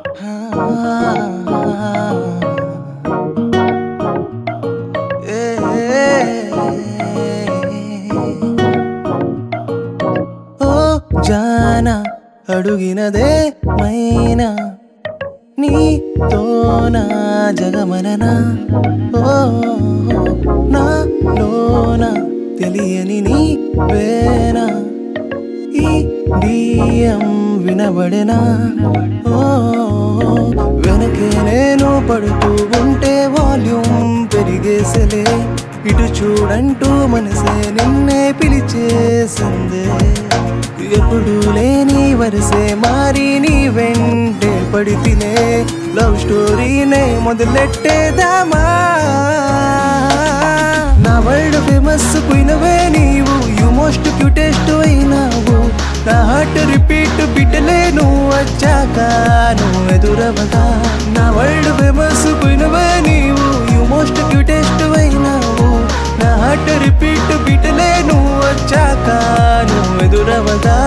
ఓ జాన అడుగినదే మైనా నీతోన జగమనన ఓ నాలోన తెలియని నీ వేన ఈ డియం వినబడెనా ఓ వెనకే నేను పడుతూ ఉంటే వాల్యూమ్ పెరిగేసలే ఇటు చూడంటూ మనసే నిన్నే పిలిచేసిందే ఎప్పుడు లేని వరసే మారి నీ వెంటే పడి తినే లవ్ స్టోరీనే మొదలెట్టేదామా నా వరల్డ్ ఫేమస్ పోయినవే నీవు యు మోస్ట్ క్యూటెస్ట్ అయినావు నా హార్ట్ రిపీట్ బిట్టలే నువ్వు వచ్చాక నువ్వు ఎదురవగా నా వరల్డ్ ఫేమస్ పోయినవే నీవు యు మోస్ట్ క్యూటెస్ట్ అయినావు నా హార్ట్ రిపీట్ బిట్టలే నువ్వు వచ్చాక నువ్వు ఎదురవగా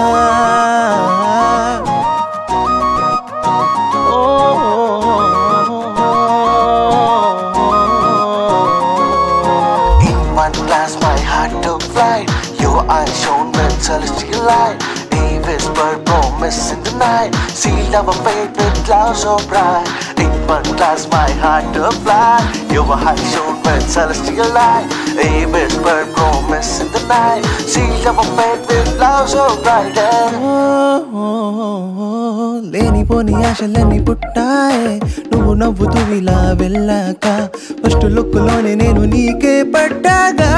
In one glance, my heart took flight. Your eyes shone with celestial light. A whispered promise in the night. Sealed our fate with clouds so bright. In one glance, my heart took flight. Your eyes shone with celestial light. A whispered promise in the night. Sealed our fate with clouds so bright. లేనిపోని ఆశలన్నీ పుట్టాయే నువ్వు నవ్వుతూ ఇలా వెళ్ళాక first లుక్లోనే నేను నీకే పడ్డాగా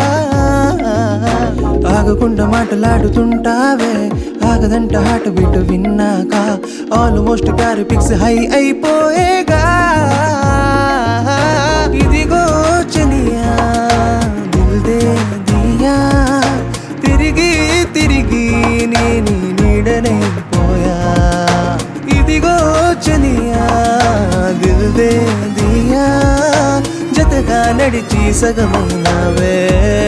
ఆగకుండా మాటలాడుతుంటావే ఆగదంట హార్ట్ బీట్ విన్నాక ఆల్మోస్ట్ క్యారి పిక్స్ హై అయిపోయేగా ఇదిగో చలియా దిల్ దే దియా తిరిగి తిరిగి నేను నీడనే పోయా ఇదిగో చలియా దిల్ దే దియా జతగా నడిచి సగమైనవే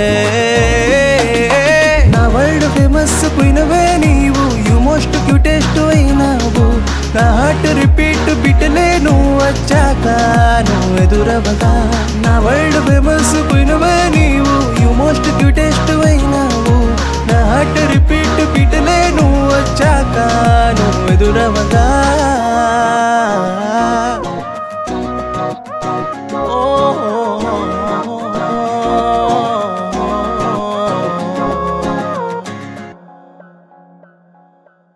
నా వరల్డ్ ఫేమస్ పోయినవే నీవు యు మోస్ట్ క్యూటెస్ట్ అయినావు నా హార్ట్ రిపీట్ బిట్టలే నువ్వు వచ్చాక నువ్వు ఎదురవగా నా వరల్డ్ ఫేమస్ పోయినవే నీవు యు మోస్ట్ క్యూటెస్ట్ అయినావు నా హార్ట్